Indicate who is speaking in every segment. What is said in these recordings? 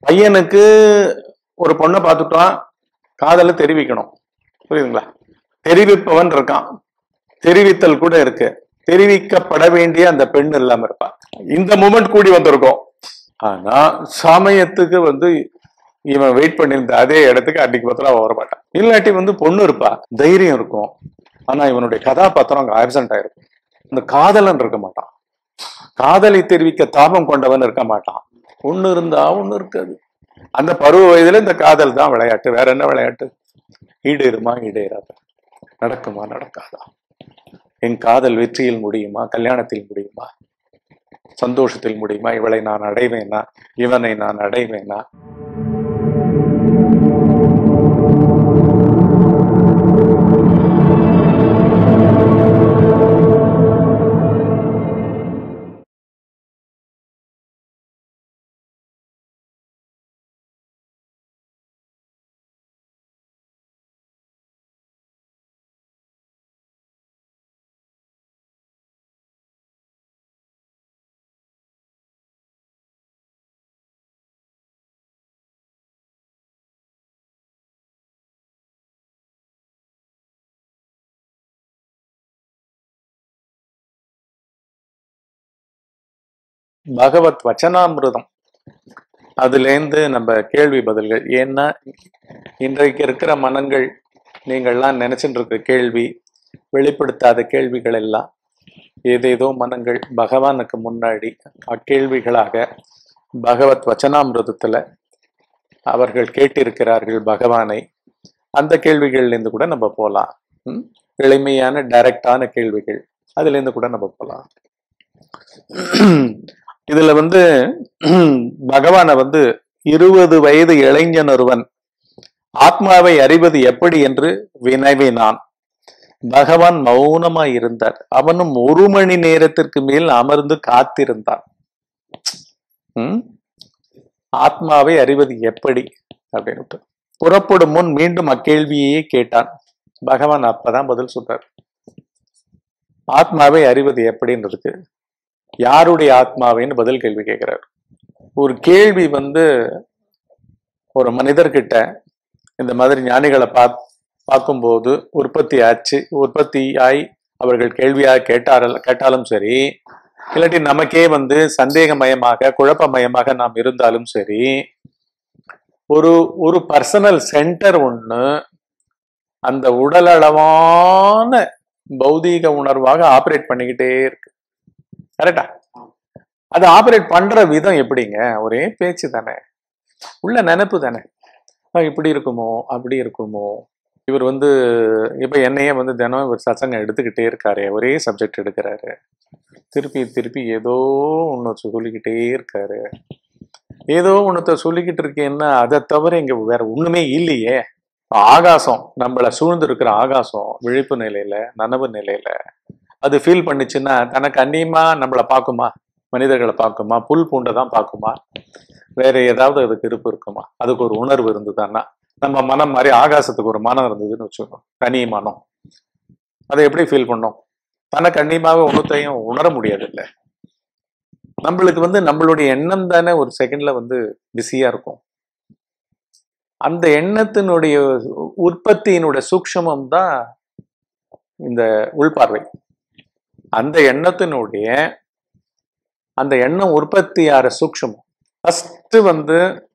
Speaker 1: பையனுக்கு ஒரு பொண்ணை பார்த்துட்டோம் காதலை தெரிவிக்கணும் புரியுதுங்களா தெரிவிப்பவன் இருக்கான் தெரிவித்தல் கூட இருக்கு தெரிவிக்கப்பட வேண்டிய அந்த பெண் இல்லாம இருப்பா இந்த மூமெண்ட் கூடி வந்திருக்கும் ஆனா சமயத்துக்கு வந்து இவன் வெயிட் பண்ணியிருந்த அதே இடத்துக்கு அன்னைக்கு பத்திரம் அவ வரமாட்டான் இல்லாட்டி வந்து பொண்ணு இருப்பா தைரியம் இருக்கும் ஆனா இவனுடைய கதாபாத்திரம் அங்க ஆப்சென்ட் ஆயிருக்கும் இந்த காதலன் இருக்க மாட்டான் காதலை தெரிவிக்க தாபம் கொண்டவன் இருக்க மாட்டான் ஒண்ணு இருந்தா ஒண்ணு இருக்காது அந்த பருவ வயதுல இந்த காதல் தான் விளையாட்டு வேற என்ன விளையாட்டு ஈடேறுமா ஈடேறாதா நடக்குமா நடக்காதா என் காதல் வெற்றியில் முடியுமா கல்யாணத்தில் முடியுமா சந்தோஷத்தில் முடியுமா இவளை நான் அடைவேனா இவனை நான் அடைவேனா பகவத் வச்சனாமிருதம் அதுலேருந்து நம்ம கேள்வி பதில்கள் ஏன்னா இன்றைக்கு இருக்கிற மனங்கள் நீங்கள்லாம் நினைச்சிட்டு இருக்க கேள்வி வெளிப்படுத்தாத கேள்விகள் எல்லாம் ஏதேதோ மனங்கள் பகவானுக்கு முன்னாடி அக்கேள்விகளாக பகவத் வச்சனாமிருதத்துல அவர்கள் கேட்டிருக்கிறார்கள் பகவானை அந்த கேள்விகள்லேருந்து கூட நம்ம போகலாம் ம்? எளிமையான டைரக்டான கேள்விகள் அதுலேருந்து கூட நம்ம போகலாம் இதுல வந்து பகவானை வந்து இருபது வயது இளைஞன் ஒருவன் ஆத்மாவை அறிவது எப்படி என்று வினவினான் பகவான் மௌனமாய் இருந்தார் அவனும் ஒரு மணி நேரத்திற்கு மேல் அமர்ந்து காத்திருந்தான் ம்? ஆத்மாவை அறிவது எப்படி அப்படின்னு புறப்படும் முன் மீண்டும் அக்கேள்வியே கேட்டான் பகவான் அப்பதான் பதில் சொல்றார் ஆத்மாவை அறிவது எப்படின்றதுக்கு யாருடைய ஆத்மாவைன்னு பதில் கேள்வி கேட்கிறார் ஒரு கேள்வி வந்து ஒரு மனிதர்கிட்ட இந்த மாதிரி ஞானிகளை பா பார்க்கும்போது உற்பத்தி ஆச்சு உற்பத்தி ஆய் அவர்கள் கேள்வியாக கேட்டார கேட்டாலும் சரி இல்லாட்டி நமக்கே வந்து சந்தேகமயமாக குழப்பமயமாக நாம் இருந்தாலும் சரி ஒரு ஒரு பர்சனல் சென்டர் ஒண்ணு அந்த உடலளவான பௌதீக உணர்வாக ஆப்ரேட் பண்ணிக்கிட்டே இருக்கு கரெக்டா அது ஆப்ரேட் பண்ற விதம் எப்படிங்க ஒரே பேச்சு தானே உள்ள நினைப்பு தானே ஆ, இப்படி இருக்குமோ அப்படி இருக்குமோ இவர் வந்து இப்ப என்னையே வந்து தினம் இவர் சத்சங்கம் எடுத்துக்கிட்டே இருக்காரு ஒரே சப்ஜெக்ட் எடுக்கிறாரு திருப்பி திருப்பி ஏதோ ஒன்று சொல்லிக்கிட்டே இருக்காரு ஏதோ ஒன்றத்தை சொல்லிக்கிட்டு இருக்கேன்னா அதை தவிர இங்க வேற ஒண்ணுமே இல்லையே ஆகாசம் நம்மளை சூழ்ந்து இருக்கிற ஆகாசம் விழிப்பு நிலையில நனவு நிலையில அது ஃபீல் பண்ணுச்சுன்னா தனக்கு அந்நியமா நம்மளை பார்க்குமா மனிதர்களை பார்க்குமா புல் பூண்டை தான் பார்க்குமா வேற ஏதாவது அதுக்கு இருப்பு இருக்குமா அதுக்கு ஒரு உணர்வு இருந்ததுன்னா நம்ம மனம் மாதிரி ஆகாசத்துக்கு ஒரு மனம் இருந்ததுன்னு வச்சுக்கோங்க தனி மனம் அதை எப்படி ஃபீல் பண்ணோம் தனக்கு அந்நியமாக ஒன்றுத்தையும் உணர முடியாது இல்லை நம்மளுக்கு வந்து நம்மளுடைய எண்ணம் தானே ஒரு செகண்ட்ல வந்து பிஸியா இருக்கும் அந்த எண்ணத்தினுடைய உற்பத்தியினுடைய சூக்ஷமம் தான் இந்த உள்பார்வை அந்த எண்ணத்தினுடைய அந்த எண்ணம் உற்பத்தி ஆகிற சூக்ஷமம் ஃபர்ஸ்ட் வந்து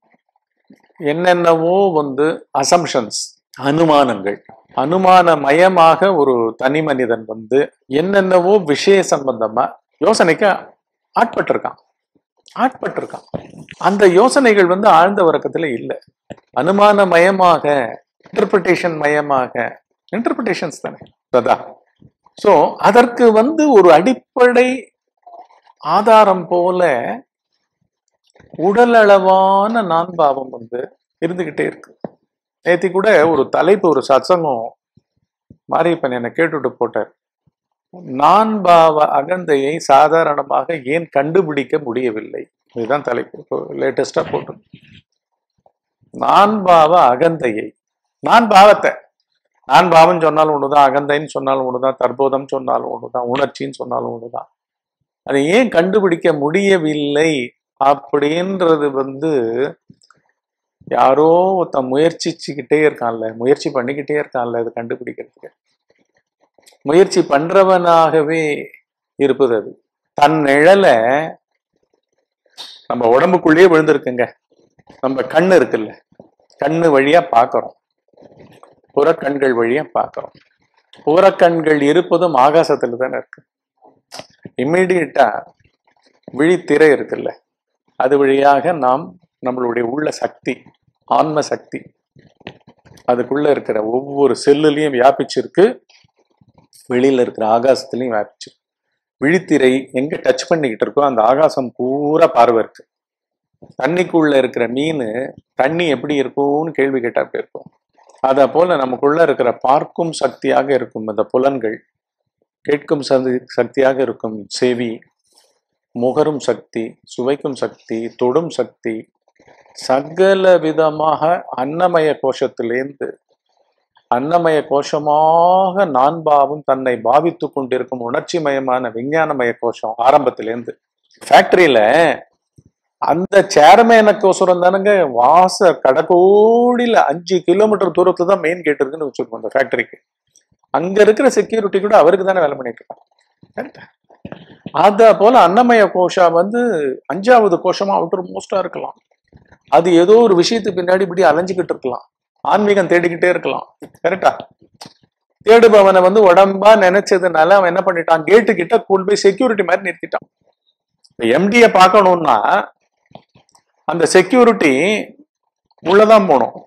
Speaker 1: என்னென்னவோ வந்து அசம்ஷன்ஸ் அனுமானங்கள் அனுமானமயமாக ஒரு தனி மனிதன் வந்து என்னென்னவோ விஷய சம்பந்தமா யோசனைக்கு ஆட்பட்டிருக்கான் ஆட்பட்டிருக்கான் அந்த யோசனைகள் வந்து ஆழ்ந்த உறக்கத்துல இல்லை அனுமானமயமாக இன்டர்பிரிட்டேஷன் மயமாக இன்டர்பிரிட்டேஷன்ஸ் தானே அதான் ஸோ அதற்கு வந்து ஒரு அடிப்படை ஆதாரம் போல உடலளவான நான்பாவம் வந்து இருந்துகிட்டே இருக்கு நேத்தி கூட ஒரு தலைப்பு ஒரு சத்சங்கம் மாரியப்பன் என்னை கேட்டுட்டு போட்டார் நான்பாவ அகந்தையை சாதாரணமாக ஏன் கண்டுபிடிக்க முடியவில்லை இதுதான் தலைப்பு இப்போ லேட்டஸ்டா போட்டு நான்பாவ அகந்தையை நான் பாவத்தை நான் பாவம் சொன்னாலும் ஒண்ணுதான் அகந்தைன்னு சொன்னாலும் ஒண்ணுதான் தற்போதம் சொன்னாலும் ஒண்ணுதான் உணர்ச்சின்னு சொன்னாலும் ஒண்ணுதான் அதை ஏன் கண்டுபிடிக்க முடியவில்லை அப்படின்றது வந்து யாரோ ஒருத்தன் முயற்சிச்சுக்கிட்டே இருக்கான்ல முயற்சி பண்ணிக்கிட்டே இருக்கான்ல இது கண்டுபிடிக்கிறதுக்கு முயற்சி பண்றவனாகவே இருப்பது அது தன் நிழலை நம்ம உடம்புக்குள்ளேயே விழுந்திருக்குங்க நம்ம கண்ணு இருக்குல்ல கண்ணு வழியா பார்க்கறோம் புறக்கண்கள் வழியா பார்க்கறோம் புறக்கண்கள் இருப்பதும் ஆகாசத்துல தானே இருக்கு இம்மிடியட்டா விழித்திரை இருக்குல்ல அது வழியாக நாம் நம்மளுடைய உள்ள சக்தி ஆன்ம சக்தி அதுக்குள்ள இருக்கிற ஒவ்வொரு செல்லுலையும் வியாபிச்சிருக்கு வெளியில இருக்கிற ஆகாசத்துலயும் வியாபிச்சிருக்கு விழித்திரை எங்க டச் பண்ணிக்கிட்டு இருக்கோ அந்த ஆகாசம் பூரா பார்வை இருக்கு தண்ணிக்குள்ள இருக்கிற மீன் தண்ணி எப்படி இருக்கும்னு கேள்வி கேட்டா அப்படி இருக்கும் அத போல நமக்குள்ள இருக்கிற பார்க்கும் சக்தியாக இருக்கும் அந்த புலன்கள் கேட்கும் சந்தி- சக்தியாக இருக்கும் செவி முகரும் சக்தி சுவைக்கும் சக்தி தொடும் சக்தி சகல விதமாக அன்னமய கோஷத்திலேந்து அன்னமய கோஷமாக நான் பாவும் தன்னை பாவித்து கொண்டிருக்கும் உணர்ச்சி மயமான விஞ்ஞானமய கோஷம் ஆரம்பத்திலேருந்து ஃபேக்டரியில அந்த சேர்மேனுக்கோசரம் தானுங்க வாச கடக்கோடியில அஞ்சு கிலோமீட்டர் தூரத்துல தான் மெயின் கேட் இருக்குன்னு வச்சிருக்கோம் அந்த ஃபேக்டரிக்கு அங்க இருக்கிற செக்யூரிட்டி கூட அவருக்கு தானே வேலை பண்ணிட்டு இருக்கான் Correct ஆ? அத போல அன்னமய கோஷா வந்து அஞ்சாவது கோஷமா அவுட்டர் மோஸ்டா இருக்கலாம் அது ஏதோ ஒரு விஷயத்துக்கு பின்னாடி இப்படி அலைஞ்சுக்கிட்டு இருக்கலாம் ஆன்மீகம் தேடிக்கிட்டே இருக்கலாம் கரெக்டா தேடுபவனை வந்து உடம்பா நினைச்சதுனால அவன் என்ன பண்ணிட்டான் கேட்டு கிட்ட கொண்டு போய் செக்யூரிட்டி மாதிரி நிறுத்திட்டான் எம்டிய பார்க்கணும்னா அந்த செக்யூரிட்டி உள்ளதான் போகணும்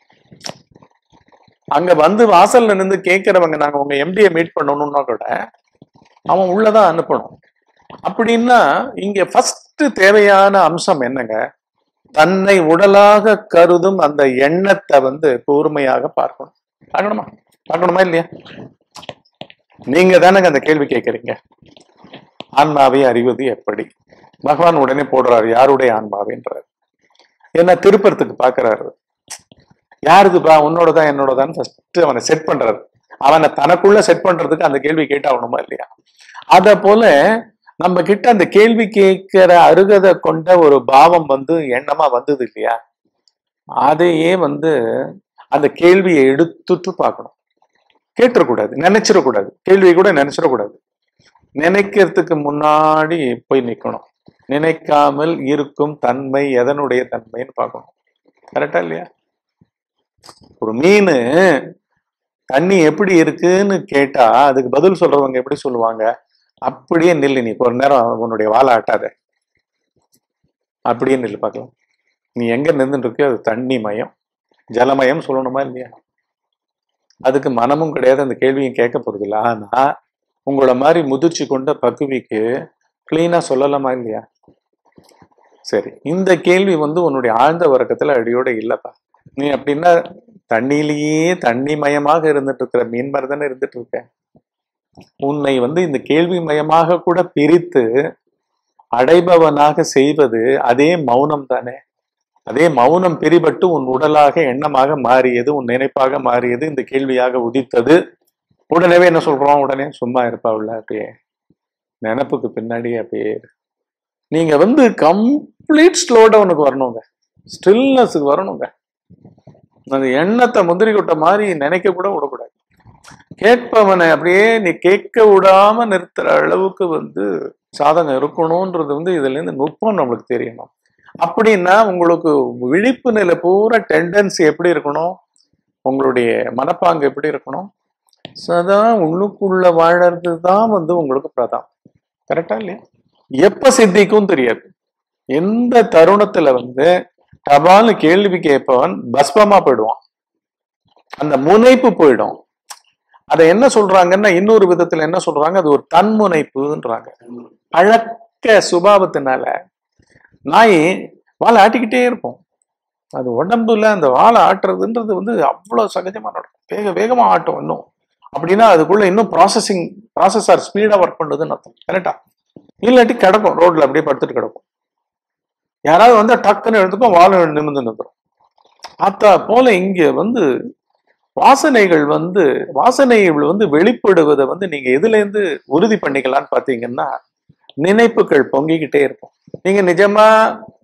Speaker 1: அங்க வந்து வாசல்ல நின்று கேட்கிறவங்க நாங்க உங்க எம்டியை மீட் பண்ணணும்னா கூட அவன் உள்ளதான் அனுப்பணும் அப்படின்னா இங்க ஃபர்ஸ்ட் தேவையான அம்சம் என்னங்க தன்னை உடலாக கருதும் அந்த எண்ணத்தை வந்து கூர்மையாக பார்க்கணும் பார்க்கணுமா பார்க்கணுமா இல்லையா நீங்க தானங்க அந்த கேள்வி கேட்கறீங்க ஆன்மாவை அறிவது எப்படி பகவான் உடனே போடுறாரு யாருடைய ஆன்மாவேன்றாரு என்ன திருப்பறதுக்கு பாக்குறாரு யாருதுப்பா உன்னோடதான் என்னோடதான் ஃபர்ஸ்ட் அவனை செட் பண்றாரு அவனை தனக்குள்ள செட் பண்றதுக்கு அந்த கேள்வி கேட்டாகணுமா இல்லையா அத போல நம்ம கிட்ட அந்த கேள்வி கேட்கிற அருகதை கொண்ட ஒரு பாவம் வந்து எண்ணமா வந்தது இல்லையா அதையே வந்து அந்த கேள்வியை எடுத்துட்டு பார்க்கணும் கேட்டுறக்கூடாது நினைச்சிடக்கூடாது கேள்வியை கூட நினைச்சிடக்கூடாது நினைக்கிறதுக்கு முன்னாடி போய் நிக்கணும் நினைக்காமல் இருக்கும் தன்மை எதனுடைய தன்மைன்னு பார்க்கணும் கரெக்டா இல்லையா ஒரு மீன் தண்ணி எப்படி இருக்குன்னு கேட்டா அதுக்கு பதில் சொல்றவங்க எப்படி சொல்லுவாங்க அப்படியே நில்லு நீ ஒரு நேரம் உன்னுடைய வாழை ஆட்டாத அப்படியே நில்லு பார்க்கலாம் நீ எங்க நின்றுட்டு இருக்கியோ அது தண்ணி மயம் ஜலமயம் சொல்லணுமா இல்லையா அதுக்கு மனமும் கிடையாது அந்த கேள்வியும் கேட்க போறது இல்லை ஆனா உங்களோட மாதிரி முதிர்ச்சி கொண்ட பக்குவிக்கு கிளீனா சொல்லலாமா இல்லையா சரி இந்த கேள்வி வந்து உன்னுடைய ஆழ்ந்த வர்க்கத்துல அடியோட இல்லப்பா நீ அப்படின்னா தண்ணியிலேயே தண்ணி மயமாக இருந்துட்டு இருக்கிற மீன் மாதிரி தானே இருந்துட்டு இருக்க உன்னை வந்து இந்த கேள்வி மயமாக கூட பிரித்து அடைபவனாக செய்வது அதே மௌனம் தானே அதே மௌனம் பிரிபட்டு உன் உடலாக எண்ணமாக மாறியது உன் நினைப்பாக மாறியது இந்த கேள்வியாக உதித்தது உடனே என்ன சொல்றோம் உடனே சும்மா இருப்பா உள்ள அப்படியே நினப்புக்கு பின்னாடி அப்படியே இரு. நீங்க வந்து கம்ப்ளீட் ஸ்லோ டவுனுக்கு வரணுங்க ஸ்டில்னஸுக்கு வரணுங்க அந்த எண்ணத்தை முந்திரி கொட்ட மாதிரி நினைக்க கூட விடக்கூடாது கேட்பவனை அப்படியே நீ கேட்க விடாம நிறுத்துற அளவுக்கு வந்து சாதகம் இருக்கணும்ன்றது வந்து இதுல இருந்து நுட்பம் நம்மளுக்கு தெரியணும் அப்படின்னா உங்களுக்கு விழிப்பு நிலை பூரா டெண்டன்சி எப்படி இருக்கணும் உங்களுடைய மனப்பாங்கு எப்படி இருக்கணும் சதா உள்ளுக்குள்ள வாழறது தான் வந்து உங்களுக்கு பிரதானம் கரெக்டா இல்லையா எப்ப சித்திக்கும் தெரியாது எந்த தருணத்துல வந்து டபால்னு கேள்வி கேட்பவன் பஸ்பமா போயிடுவான் அந்த முனைப்பு போயிடும் அதை என்ன சொல்றாங்கன்னா இன்னொரு விதத்துல என்ன சொல்றாங்க அது ஒரு தன்முனைப்புன்றாங்க பழக்க சுபாவத்தினால நாய் வாழை ஆட்டிக்கிட்டே இருப்போம் அது உடம்புல அந்த வாழை ஆட்டுறதுன்றது வந்து அவ்வளவு சகஜமா நடக்கும் வேக வேகமா ஆட்டும் இன்னும் அப்படின்னா அதுக்குள்ள இன்னும் ப்ராசஸிங் ப்ராசஸர் ஸ்பீடா ஒர்க் பண்ணுதுன்னு அர்த்தம் கரெக்டா இல்லாட்டி கிடக்கும் ரோட்ல அப்படியே படுத்துட்டு கிடக்கும் யாராவது வந்து டக்குன்னு எடுத்துப்போம் வாழை நிமிர்ந்து நின்றுடும் அத்தா போல இங்க வந்து வாசனைகள் வந்து வாசனைகள் வந்து வெளிப்படுவதை வந்து நீங்க எதுல இருந்து உறுதி பண்ணிக்கலாம்னு பாத்தீங்கன்னா நினைப்புகள் பொங்கிக்கிட்டே இருக்கும் நீங்க நிஜமா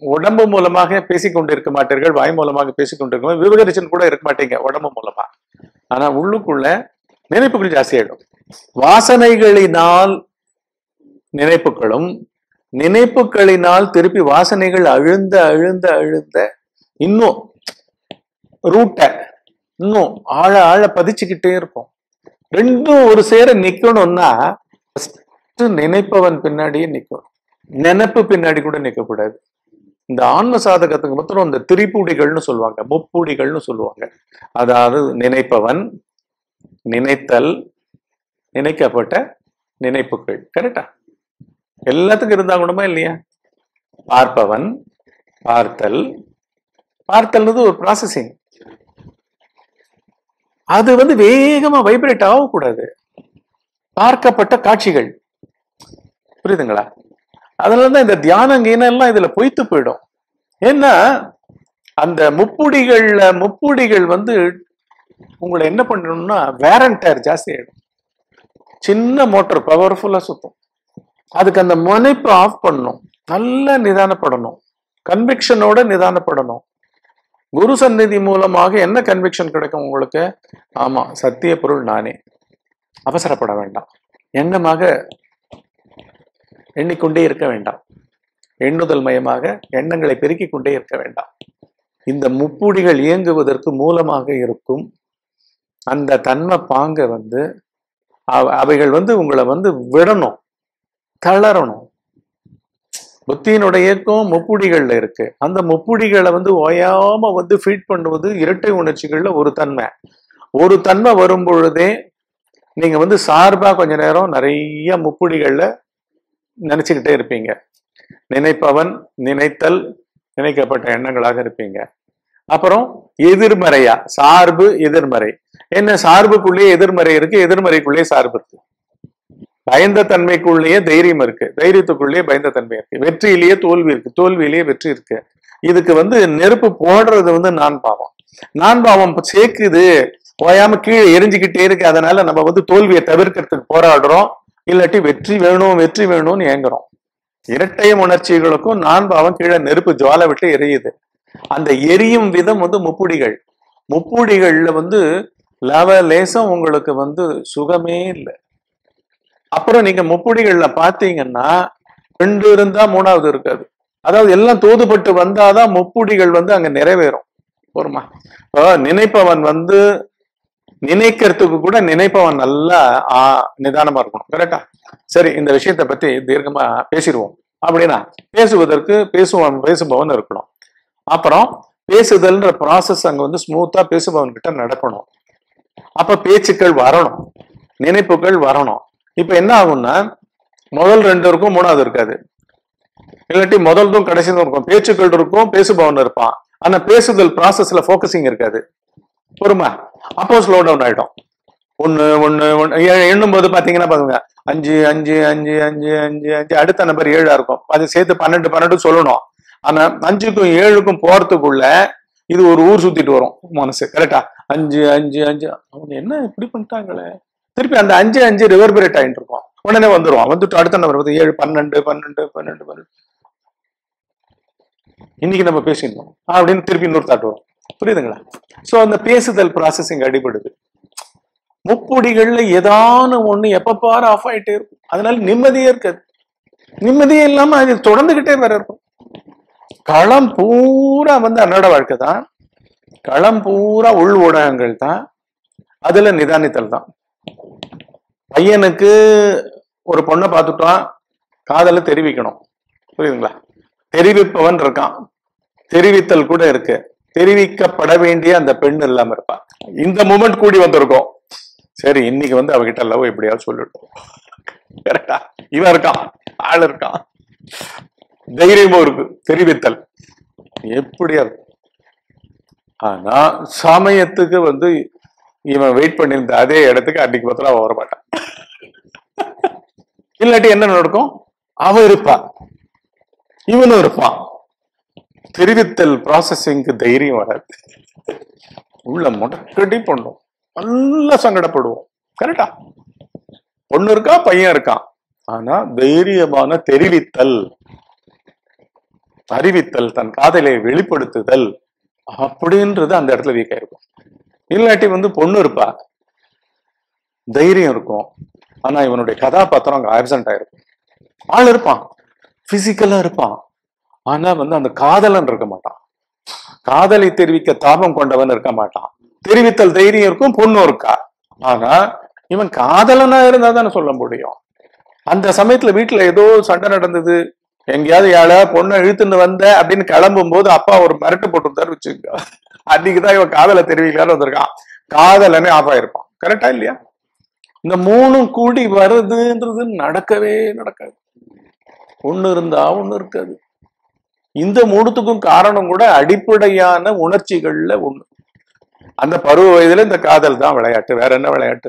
Speaker 1: உடம்பு மூலமாக பேசிக் கொண்டிருக்க மாட்டீர்கள் வாய் மூலமாக பேசிக் கொண்டிருக்க விவகரிச்சன் கூட இருக்க மாட்டீங்க உடம்பு மூலமா ஆனா உள்ளுக்குள்ள நினைப்புகள் ஜாஸ்தியாயிடும் வாசனைகளினால் நினைப்புகளும் நினைப்புகளினால் திருப்பி வாசனைகள் அழுந்த அழுந்த அழுந்த இன்னும் ரூட்டை இன்னும் ஆழ ஆழ பதிச்சுக்கிட்டே இருக்கும் ரெண்டும் ஒரு சேர நிக்கணும்னா first நினைப்பவன் பின்னாடியே நிக்கணும் நினைப்பு பின்னாடி கூட நிக்க கூடாது இந்த ஆன்ம சாதகத்துக்கு மாத்திரம் இந்த திரிபுடிகள்னு சொல்லுவாங்க முப்புடிகள்னு சொல்லுவாங்க அதாவது நினைப்பவன் நினைத்தல் நினைக்கப்பட்ட நினைப்புகள் கரெக்டா எல்லாத்துக்கும் இருந்தா கூடமா இல்லையா பார்ப்பவன் பார்த்தல் பார்த்தல்ன்றது ஒரு ப்ராசஸிங் அது வந்து வேகமா வைப்ரேட் ஆகக்கூடாது பார்க்கப்பட்ட காட்சிகள் புரியுதுங்களா அதனாலதான் இந்த தியானம் கீனம் எல்லாம் இதுல பொய்த்து போயிடும் ஏன்னா அந்த முப்புடிகள்ல முப்புடிகள் வந்து உங்களை என்ன பண்ணணும்னா வேரண்டர் ஜாஸ்தி ஆயிடும் சின்ன மோட்டார் பவர்ஃபுல்லா சுத்தும் அதுக்கு அந்த முனைப்பு ஆஃப் பண்ணணும் நல்லா நிதானப்படணும் கன்விக்ஷனோட நிதானப்படணும் குரு சந்நிதி மூலமாக என்ன கன்விக்ஷன் கிடைக்கும் உங்களுக்கு ஆமா சத்திய பொருள் நானே அவசரப்பட வேண்டாம் எண்ணமாக எண்ணிக்கொண்டே இருக்க வேண்டாம் எண்ணுதல் மயமாக எண்ணங்களை பெருக்கிக் கொண்டே இருக்க வேண்டாம் இந்த முப்புடிகள் இயங்குவதற்கு மூலமாக இருக்கும் அந்த தன்மை பாங்க வந்து அவ- அவைகள் வந்து உங்களை வந்து விடணும் தளரணும் புத்தியினுடைய இயக்கம் முப்புடிகள்ல இருக்கு அந்த முப்புடிகளை வந்து ஓயாம வந்து ஃபீட் பண்ணுவது இரட்டை உணர்ச்சிகள்ல ஒரு தன்மை ஒரு தன்மை வரும் பொழுதே நீங்க வந்து சார்பா கொஞ்ச நேரம் நிறைய முப்புடிகள்ல நினைச்சுக்கிட்டே இருப்பீங்க நினைப்பவன் நினைத்தல் நினைக்கப்பட்ட எண்ணங்களாக இருப்பீங்க அப்புறம் எதிர்மறையா சார்பு எதிர்மறை என்ன சார்புக்குள்ளேயே எதிர்மறை இருக்கு எதிர்மறைக்குள்ளேயே சார்பு இருக்கு பயந்த தன்மைக்குள்ளேயே தைரியம் இருக்கு தைரியத்துக்குள்ளேயே பயந்த தன்மை இருக்கு வெற்றியிலேயே தோல்வி இருக்கு தோல்வியிலேயே வெற்றி இருக்கு இதுக்கு வந்து நெருப்பு போடுறது வந்து நான் பாவம் நான் பாவம் சேர்க்குது ஓயாம கீழே எரிஞ்சுக்கிட்டே இருக்கு அதனால நம்ம வந்து தோல்வியை தவிர்க்கிறதுக்கு போராடுறோம் இல்லாட்டி வெற்றி வேணும் வெற்றி வேணும்னு ஏங்குறோம் இரட்டை உணர்ச்சிகளுக்கும் நான் பாவம் கீழே நெருப்பு ஜுவாலை விட்டு எரியுது அந்த எரியும் விதம் வந்து முப்புடிகள் முப்புடிகள்ல வந்து லவ லேசம் உங்களுக்கு வந்து சுகமே இல்லை அப்புறம் நீங்க முப்புடிகள்ல பாத்தீங்கன்னா ரெண்டு இருந்தா மூணாவது இருக்காது அதாவது எல்லாம் தோதுபட்டு வந்தாதான் முப்புடிகள் வந்து அங்க நிறைவேறும் போருமா இப்போ நினைப்பவன் வந்து நினைக்கிறதுக்கு கூட நினைப்பவன் நல்லா ஆ, நிதானமா இருக்கணும் கரெக்டா சரி இந்த விஷயத்தை பத்தி தீர்க்கமா பேசிடுவோம் அப்படின்னா பேசுவதற்கு பேசுவன் பேசுபவன் இருக்கணும் அப்புறம் பேசுதல்ன்ற ப்ராசஸ் அங்க வந்து ஸ்மூத்தா பேசுபவன் கிட்ட நடக்கணும் அப்ப பேச்சுக்கள் வரணும் நினைப்புகள் வரணும் இப்ப என்ன ஆகும்னா முதல் ரெண்டு இருக்கும் மூணாவது இருக்காது இல்லாட்டி முதல்தும் கடைசிதும் இருக்கும் பேச்சுக்கள் இருக்கும் பேசுபவன் இருப்பான் ஆனா பேசுதல் ப்ராசஸ்ல ஃபோக்கஸிங் இருக்காது பொறுமா அப்போ ஸ்லோ டவுன் ஆயிடும் ஒண்ணு ஒண்ணு ஒண்ணு எ- எண்ணும் போது பாத்தீங்கன்னா பாருங்க அஞ்சு அஞ்சு அஞ்சு அஞ்சு அஞ்சு அஞ்சு அடுத்த நம்பர் ஏழா இருக்கும் அது சேர்த்து பன்னெண்டு பன்னெண்டு சொல்லணும் ஆனா அஞ்சுக்கும் ஏழுக்கும் போறதுக்குள்ள இது ஒரு ஊர் சுத்திட்டு வரும் மனசு கரெக்டா அஞ்சு அஞ்சு அஞ்சு அவங்க என்ன இப்படி பண்ணிட்டாங்களே திருப்பி அந்த அஞ்சு அஞ்சு ரிவர்பரேட் ஆயிட்டு இருக்கும் உடனே வந்துருவான் வந்துட்டு அடுத்த நம்பர் வந்து ஏழு பன்னெண்டு பன்னெண்டு பன்னெண்டு பன்னெண்டு இன்னைக்கு நம்ம பேசியிருந்தோம் அப்படின்னு திருப்பி இன்னொரு தாட் வரும் புரியுதுங்களா சோ அந்த பேசுதல் ப்ராசஸிங் அடிபடுது முப்பொடிகள்ல ஏதான ஒண்ணு எப்ப பாரு ஆஃப் ஆயிட்டே இருக்கும் அதனால நிம்மதியே இருக்காது நிம்மதியே இல்லாம அது தொடர்ந்துகிட்டே வேற இருக்கும் களம் பூரா வந்து அன்றாட வாழ்க்கை தான் களம் பூரா உள் ஊடகங்கள் தான் அதுல நிதானித்தல் தான் பையனுக்கு ஒரு பொண்ணை பார்த்துட்டான் காதலை தெரிவிக்கணும் புரியுதுங்களா தெரிவிப்பவன் இருக்கான் தெரிவித்தல் கூட இருக்கு தெரிவிக்கப்பட வேண்டிய அந்த பெண் இல்லாம இருப்பா இந்த மூமெண்ட் கூடி வந்திருக்கோம் சரி இன்னைக்கு வந்து அவகிட்ட லவ் எப்படியாவது சொல்லிட்டோம் கரெக்டா இவன் இருக்கான் ஆள் இருக்கான் தைரியமும் இருக்கு தெரிவித்தல் எப்படியா இருக்கும் ஆனா சமயத்துக்கு வந்து இவன் வெயிட் பண்ணியிருந்த அதே இடத்துக்கு அன்னைக்கு பத்திரம் அவன் வரமாட்டான் இல்லாட்டி என்ன நடக்கும் அவ இருப்பா இவனும் இருப்பான் தெரிவித்தல் ப்ராசஸிங்க்கு தைரியம் வராது உள்ள முடக்கடி பண்ணும் நல்லா சங்கடப்படுவோம் கரெக்டா பொண்ணு இருக்கா பையன் இருக்கான் ஆனா தைரியமான தெரிவித்தல் அறிவித்தல் தன் காதலை வெளிப்படுத்துதல் அப்படின்றது அந்த இடத்துல வீக்கா இருக்கும் இல்லாட்டி வந்து பொண்ணு இருப்பா தைரியம் இருக்கும் ஆனா இவனுடைய கதாபாத்திரம் அங்க ஆப்சண்ட் ஆயிருக்கும் ஆள் இருப்பான் பிசிக்கலா இருப்பான் ஆனா வந்து அந்த காதலன் இருக்க மாட்டான் காதலை தெரிவிக்க தாபம் கொண்டவன் இருக்க மாட்டான் தெரிவித்தல் தைரியம் இருக்கும் பொண்ணும் இருக்கா ஆனா இவன் காதலனா இருந்தா தானே சொல்ல முடியும் அந்த சமயத்துல வீட்டுல ஏதோ சண்டை நடந்தது எங்கேயாவது யாழ பொண்ணை இழுத்துன்னு வந்த அப்படின்னு கிளம்பும் போது அப்பா ஒரு மிரட்டு போட்டு வச்சுக்க அன்னைக்குதான் இவன் காதலை தெரிவிக்கலான்னு வந்திருக்கான் காதலனே ஆஃப் ஆயிருப்பான் கரெக்டா இல்லையா இந்த மூணும் கூடி வருதுன்றது நடக்கவே நடக்காது ஒண்ணு இருந்தா ஒண்ணு இருக்காது இந்த மூணுத்துக்கும் காரணம் கூட அடிப்படையான உணர்ச்சிகள்ல ஒண்ணு அந்த பருவ வயதுல இந்த காதல் தான் விளையாட்டு வேற என்ன விளையாட்டு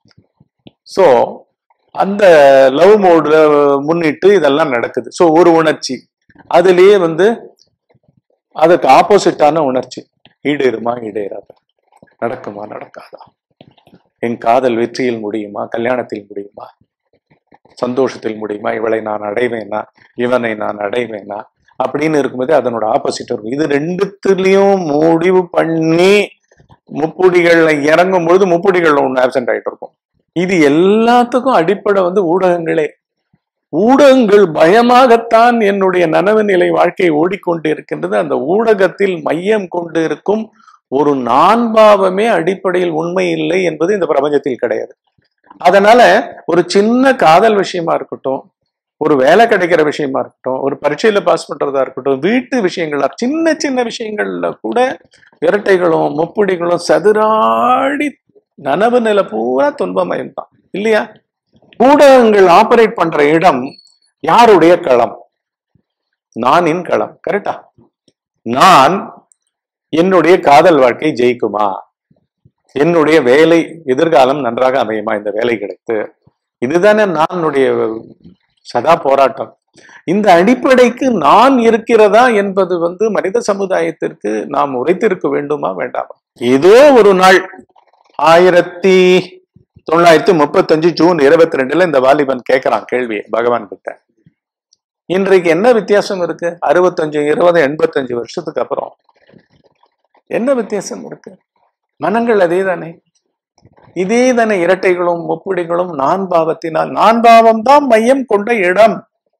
Speaker 1: சோ அந்த லவ் மோட்ல முன்னிட்டு இதெல்லாம் நடக்குது சோ ஒரு உணர்ச்சி அதுலயே வந்து அதுக்கு ஆப்போசிட்டான உணர்ச்சி ஈடேறுமா ஈடேறாத நடக்குமா நடக்காதா என் காதல் வெற்றியில் முடியுமா கல்யாணத்தில் முடியுமா சந்தோஷத்தில் முடியுமா இவளை நான் அடைவேனா இவனை நான் அடைவேனா அப்படின்னு இருக்கும்போது அதனோட ஆப்போசிட் இருக்கும் இது ரெண்டுத்துலயும் முடிவு பண்ணி முப்புடிகள்ல இறங்கும் பொழுது முப்புடிகள்ல ஒண்ணு ஆப்சென்ட் ஆயிட்டு இருக்கும் இது எல்லாத்துக்கும் அடிப்படை வந்து ஊடகங்களே ஊடகங்கள் பயமாகத்தான் என்னுடைய நனவு நிலை வாழ்க்கை ஓடிக்கொண்டு இருக்கின்றது அந்த ஊடகத்தில் மையம் கொண்டு இருக்கும் ஒரு நான்பாவமே அடிப்படையில் உண்மை இல்லை என்பது இந்த பிரபஞ்சத்தில் கிடையாது அதனால ஒரு சின்ன காதல் விஷயமா இருக்கட்டும் ஒரு வேலை கிடைக்கிற விஷயமா இருக்கட்டும் ஒரு பரீட்சையில பாஸ் பண்றதா இருக்கட்டும் வீட்டு விஷயங்களா சின்ன சின்ன விஷயங்கள்ல கூட இரட்டைகளும் முப்புடிகளும் சதுராடி நனவு நிலை பூரா துன்பமயம் தான் இல்லையா ஊடகங்கள் ஆபரேட் பண்ற இடம் யாருடைய களம் நானின் களம் கரெக்டா நான் என்னுடைய காதல் வாழ்க்கை ஜெயிக்குமா என்னுடைய வேலை எதிர்காலம் நன்றாக அமையுமா இந்த வேலை கிடைத்து இதுதானே நானுடைய சதா போராட்டம் இந்த அடிப்படைக்கு நான் இருக்கிறதா என்பது வந்து மனித சமுதாயத்திற்கு நாம் உரைத்திருக்க வேண்டுமா வேண்டாமா ஏதோ ஒரு நாள் ஆயிரத்தி தொள்ளாயிரத்தி முப்பத்தஞ்சு ஜூன் இருபத்தி ரெண்டுல இந்த வாலிபன் கேட்கிறான் கேள்வி பகவான் கிட்ட இன்றைக்கு என்ன வித்தியாசம் இருக்கு அறுபத்தஞ்சு இருபது எண்பத்தஞ்சு வருஷத்துக்கு அப்புறம் என்ன வித்தியாசம் இருக்கு மனங்கள் அதே தானே இதே தானே இரட்டைகளும் முப்புடிகளும் நான் பாவத்தினால் நான் பாவம் தான் மையம் கொண்ட இடம்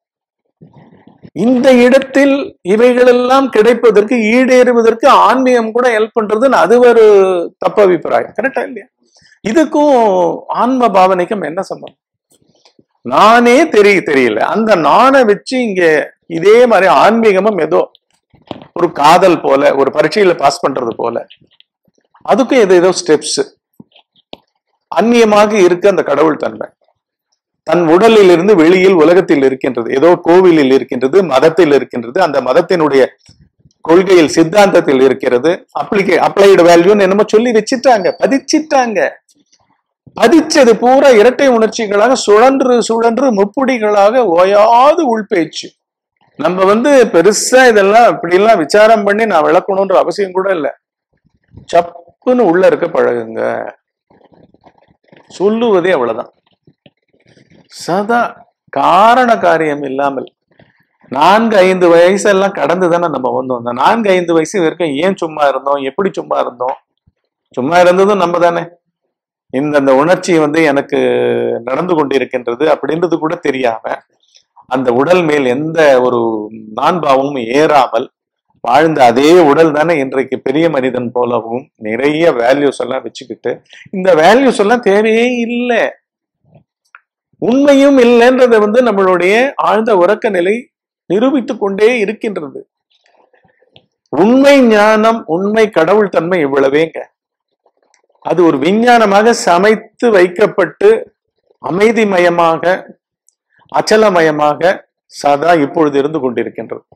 Speaker 1: இந்த இடத்தில் இவைகளெல்லாம் கிடைப்பதற்கு ஈடேறுவதற்கு ஆன்மீகம் கூட ஹெல்ப் பண்றதுன்னு அது ஒரு தப்பு அபிப்பிராயம் கரெக்டா இல்லையா இதுக்கும் ஆன்ம பாவனைக்கும் என்ன சம்பந்தம் நானே தெரிய தெரியல அந்த நானை வச்சு இங்க இதே மாதிரி ஆன்மீகமும் ஏதோ ஒரு காதல் போல ஒரு பரீட்சையில பாஸ் பண்றது போல அதுக்கும் ஏதோ ஏதோ ஸ்டெப்ஸ் அந்நியமாக இருக்கு அந்த கடவுள் தன்மை தன் உடலில் இருந்து வெளியில் உலகத்தில் இருக்கின்றது ஏதோ கோவிலில் இருக்கின்றது மதத்தில் இருக்கின்றது அந்த மதத்தினுடைய கொள்கையில் சித்தாந்தத்தில் இருக்கிறது அப்ளிகே அப்ளைடு வேல்யூன்னு என்னமோ சொல்லி வச்சிட்டாங்க பதிச்சிட்டாங்க பதிச்சது பூரா இரட்டை உணர்ச்சிகளாக சுழன்று சுழன்று முப்புடிகளாக ஓயாது உள்பேச்சு நம்ம வந்து பெருசா இதெல்லாம் இப்படி எல்லாம் விசாரம் பண்ணி நான் விளக்கணும்ன்ற அவசியம் கூட இல்லை சப்புன்னு உள்ள இருக்க பழகுங்க சொல்லுவதே அவ்வளவுதான் சதா காரண காரியம் இல்லாமல் நான்கு ஐந்து வயசெல்லாம் கடந்து தானே நம்ம வந்தோம் அந்த நான்கு ஐந்து வயசு வரைக்கும் ஏன் சும்மா இருந்தோம் எப்படி சும்மா இருந்தோம் சும்மா இருந்ததும் நம்ம தானே இந்த அந்த உணர்ச்சி வந்து எனக்கு நடந்து கொண்டிருக்கின்றது அப்படின்றது கூட தெரியாம அந்த உடல் மேல் எந்த ஒரு நான்பாவமும் ஏறாமல் வாழ்ந்த அதே உடல் தானே இன்றைக்கு பெரிய மனிதன் போலவும் நிறைய வேல்யூஸ் எல்லாம் வச்சுக்கிட்டு இந்த வேல்யூஸ் எல்லாம் தேவையே இல்லை உண்மையும் இல்லைன்றதை வந்து நம்மளுடைய ஆழ்ந்த உறக்க நிலை நிரூபித்துக் கொண்டே இருக்கின்றது உண்மை ஞானம் உண்மை கடவுள் தன்மை இவ்வளவேங்க அது ஒரு விஞ்ஞானமாக சமைத்து வைக்கப்பட்டு அமைதிமயமாக அச்சலமயமாக சதா இப்பொழுது இருந்து கொண்டிருக்கின்றது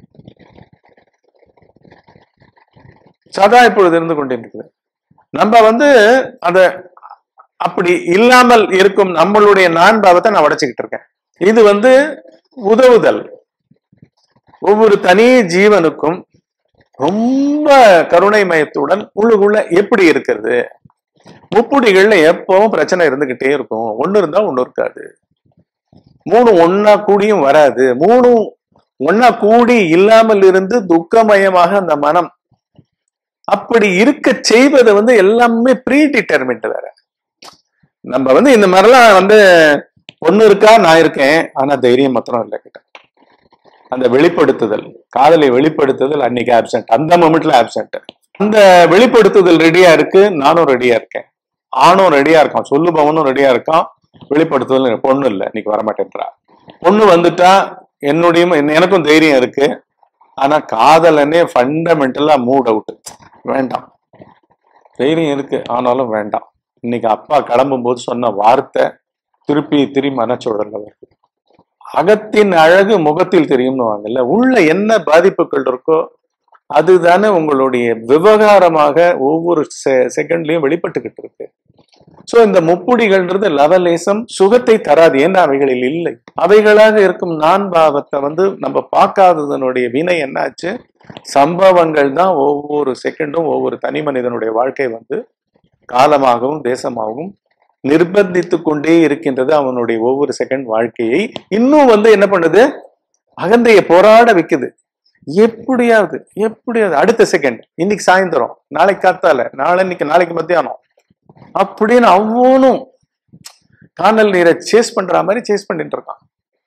Speaker 1: சதா இப்பொழுது இருந்து கொண்டிருக்கிறது நம்ம வந்து அத அப்படி இல்லாமல் இருக்கும் நம்மளுடைய நான் பாவத்தை நான் உடைச்சுக்கிட்டு இருக்கேன் இது வந்து உதவுதல் ஒவ்வொரு தனி ஜீவனுக்கும் ரொம்ப கருணை மயத்துடன் உள்ளுக்குள்ள எப்படி இருக்கிறது முப்புடிகள்ல எப்பவும் பிரச்சனை இருந்துகிட்டே இருக்கும் ஒண்ணு இருந்தா ஒண்ணு இருக்காது மூணு ஒன்னா கூடியும் வராது மூணும் ஒன்னா கூடி இல்லாமல் இருந்து துக்கமயமாக அந்த மனம் அப்படி இருக்க செய்வது வந்து எல்லாமே ப்ரீ டிட்டர்மெண்ட் வேற நம்ம வந்து இந்த மாதிரிலாம் வந்து பொண்ணு இருக்கா நான் இருக்கேன் ஆனா தைரியம் மாத்திரம் இல்லை கிட்ட அந்த வெளிப்படுத்துதல் காதலை வெளிப்படுத்துதல் அன்னைக்கு ஆப்சென்ட் அந்த மொமெண்ட்ல ஆப்சென்ட் அந்த வெளிப்படுத்துதல் ரெடியா இருக்கு நானும் ரெடியா இருக்கேன் ஆணும் ரெடியா இருக்கான் சொல்லுபவனும் ரெடியா இருக்கான் வெளிப்படுத்துதல் பொண்ணு இல்லை இன்னைக்கு வரமாட்டேன்றா பொண்ணு வந்துட்டா என்னுடைய எனக்கும் தைரியம் இருக்கு ஆனா காதலனே ஃபண்டமெண்டலா மூட் அவுட் வேண்டாம் தைரியம் இருக்கு ஆனாலும் வேண்டாம் இன்னைக்கு அப்பா கிளம்பும் போது சொன்ன வார்த்தை திருப்பி திரும்பி மனச்சோடல வருது அகத்தின் அழகு முகத்தில் தெரியும்னு வாங்கல்ல உள்ள என்ன பாதிப்புகள் இருக்கோ அதுதானே உங்களுடைய விவகாரமாக ஒவ்வொரு செகண்ட்லயும் வெளிப்பட்டுக்கிட்டு இருக்கு சோ இந்த முப்புடிகள்ன்றது லவலேசம் சுகத்தை தராது ஏன்னா அவைகளில் இல்லை அவைகளாக இருக்கும் நான் பாவத்தை வந்து நம்ம பார்க்காததனுடைய வினை என்னாச்சு சம்பவங்கள் தான் ஒவ்வொரு செகண்டும் ஒவ்வொரு தனி மனிதனுடைய வாழ்க்கை வந்து காலமாகவும் தேசமாகவும் நிர்பந்தித்து கொண்டே இருக்கின்றது அவனுடைய ஒவ்வொரு செகண்ட் வாழ்க்கையை இன்னும் வந்து என்ன பண்ணுது அகந்தைய போராட வைக்குது எப்படியாவது எப்படியாவது அடுத்த செகண்ட் இன்னைக்கு சாயந்தரம் நாளைக்கு காத்தால நாளைக்கு நாளைக்கு மத்தியானம் அப்படின்னு அவனும் காணல் நீரை சேஸ் பண்ற மாதிரி சேஸ் பண்ணிட்டு இருக்கான்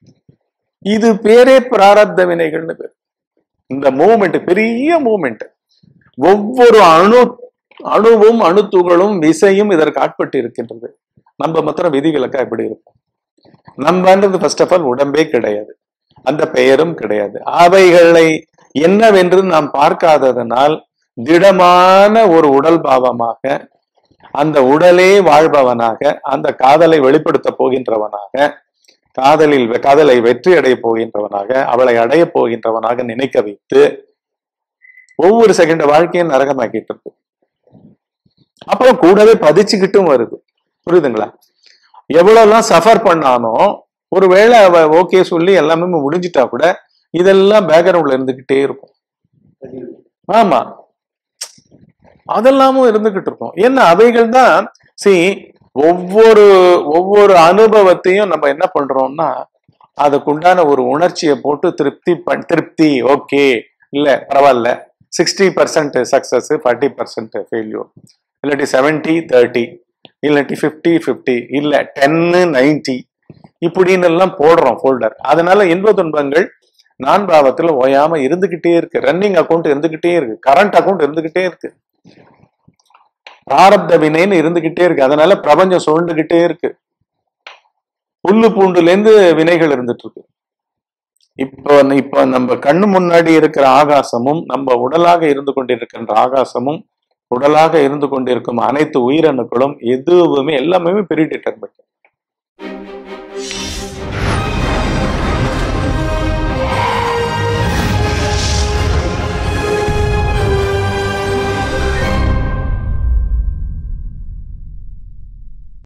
Speaker 1: இது பேரே பிராரப்த வினைகள்னு பேர் இந்த மூமெண்ட் பெரிய மூமெண்ட் ஒவ்வொரு அணு அணுவும் அணுத்துகளும் விசையும் இதற்கு ஆட்பட்டு இருக்கின்றது நம்ம மாத்திரம் விதிவிலக்கா எப்படி இருக்கும் நம்மன்றது ஃபர்ஸ்ட் ஆஃப் ஆல் உடம்பே கிடையாது அந்த பெயரும் கிடையாது அவைகளை என்னவென்று நாம் பார்க்காததனால் திடமான ஒரு உடல் பாவமாக அந்த உடலே வாழ்பவனாக அந்த காதலை வெளிப்படுத்த போகின்றவனாக காதலில் காதலை வெற்றி அடைய போகின்றவனாக அவளை அடைய போகின்றவனாக நினைக்க வைத்து ஒவ்வொரு செகண்ட் வாழ்க்கையும் நரகமாக்கிட்டு இருக்கு அப்புறம் கூடவே பதிச்சுக்கிட்டும் வருது புரியுதுங்களா எவ்வளவுலாம் சஃபர் பண்ணானோ ஒருவேளை அவ ஓகே சொல்லி எல்லாமே முடிஞ்சிட்டா கூட இதெல்லாம் பேக்ரவுண்ட்ல இருந்துகிட்டே இருக்கும் ஆமா அதெல்லாமும் இருந்துகிட்டு இருக்கும் ஏன்னா அவைகள் தான் சி ஒவ்வொரு ஒவ்வொரு அனுபவத்தையும் நம்ம என்ன பண்றோம்னா அதுக்குண்டான ஒரு உணர்ச்சியை போட்டு திருப்தி பண் திருப்தி ஓகே இல்ல பரவாயில்ல sixty percent success forty percent failure இல்லாட்டி செவன்டி தேர்ட்டி இல்லாட்டி ஃபிஃப்டி ஃபிஃப்டி இல்ல டென்னு நைன்டி இப்படின்னு எல்லாம் போடுறோம் ஃபோல்டர் அதனால இன்ப துன்பங்கள் நான் பாவத்துல ஓயாம இருந்துகிட்டே இருக்கு ரன்னிங் அக்கௌண்ட் இருந்துகிட்டே இருக்கு கரண்ட் அக்கௌண்ட் இருந்துகிட்டே இருக்கு பிராரப்த வினைன்னு இருந்துகிட்டே இருக்கு அதனால பிரபஞ்சம் சுழண்டுகிட்டே இருக்கு புல்லு பூண்டுல இருந்து வினைகள் இருந்துட்டு இருக்கு இப்போ இப்போ நம்ம கண்ணு முன்னாடி இருக்கிற ஆகாசமும் நம்ம உடலாக இருந்து கொண்டிருக்கின்ற ஆகாசமும் உடலாக இருந்து கொண்டிருக்கும் அனைத்து உயிரணுக்களும் எதுவுமே எல்லாமே பெரிய டிட்டர்மெண்ட்